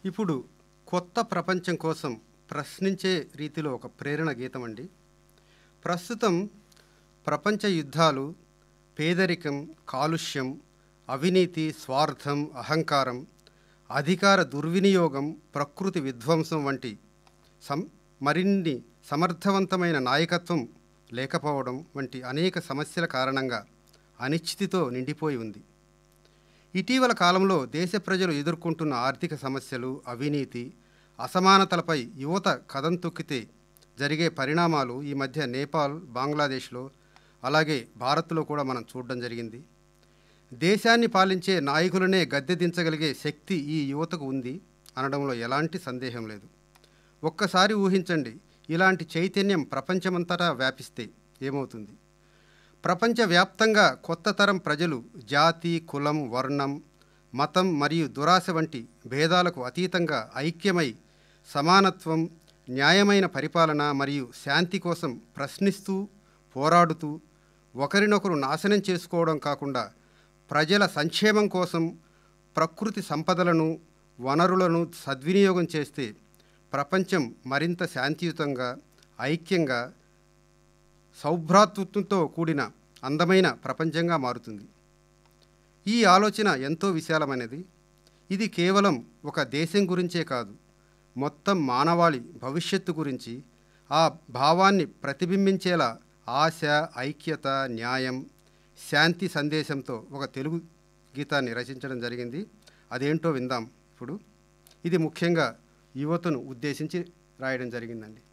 ఇప్పుడు కొత్త ప్రపంచం కోసం ప్రశ్నించే రీతిలో ఒక ప్రేరణ గీతం అండి ప్రస్తుతం ప్రపంచ యుద్ధాలు పేదరికం కాలుష్యం అవినీతి స్వార్థం అహంకారం అధికార దుర్వినియోగం ప్రకృతి విధ్వంసం వంటి సం మరిన్ని సమర్థవంతమైన నాయకత్వం లేకపోవడం వంటి అనేక సమస్యల కారణంగా అనిశ్చితితో నిండిపోయి ఉంది ఇటీవల కాలంలో దేశ ప్రజలు ఎదుర్కొంటున్న ఆర్థిక సమస్యలు అవినీతి అసమానతలపై యువత కథం తొక్కితే జరిగే పరిణామాలు ఈ మధ్య నేపాల్ బంగ్లాదేశ్లో అలాగే భారత్లో కూడా మనం చూడడం జరిగింది దేశాన్ని పాలించే నాయకులనే గద్దె దించగలిగే శక్తి ఈ యువతకు ఉంది అనడంలో ఎలాంటి సందేహం లేదు ఒక్కసారి ఊహించండి ఇలాంటి చైతన్యం ప్రపంచమంతటా వ్యాపిస్తే ఏమవుతుంది ప్రపంచవ్యాప్తంగా కొత్త తరం ప్రజలు జాతి కులం వర్ణం మతం మరియు దురాశ వంటి భేదాలకు అతీతంగా ఐక్యమై సమానత్వం న్యాయమైన పరిపాలన మరియు శాంతి కోసం ప్రశ్నిస్తూ పోరాడుతూ ఒకరినొకరు నాశనం చేసుకోవడం కాకుండా ప్రజల సంక్షేమం కోసం ప్రకృతి సంపదలను వనరులను సద్వినియోగం చేస్తే ప్రపంచం మరింత శాంతియుతంగా ఐక్యంగా సౌభ్రాతృత్వంతో కూడిన అందమైన ప్రపంచంగా మారుతుంది ఈ ఆలోచన ఎంతో విశాలమైనది ఇది కేవలం ఒక దేశం గురించే కాదు మొత్తం మానవాళి భవిష్యత్తు గురించి ఆ భావాన్ని ప్రతిబింబించేలా ఆశ ఐక్యత న్యాయం శాంతి సందేశంతో ఒక తెలుగు గీతాన్ని రచించడం జరిగింది అదేంటో విందాం ఇప్పుడు ఇది ముఖ్యంగా యువతను ఉద్దేశించి రాయడం జరిగిందండి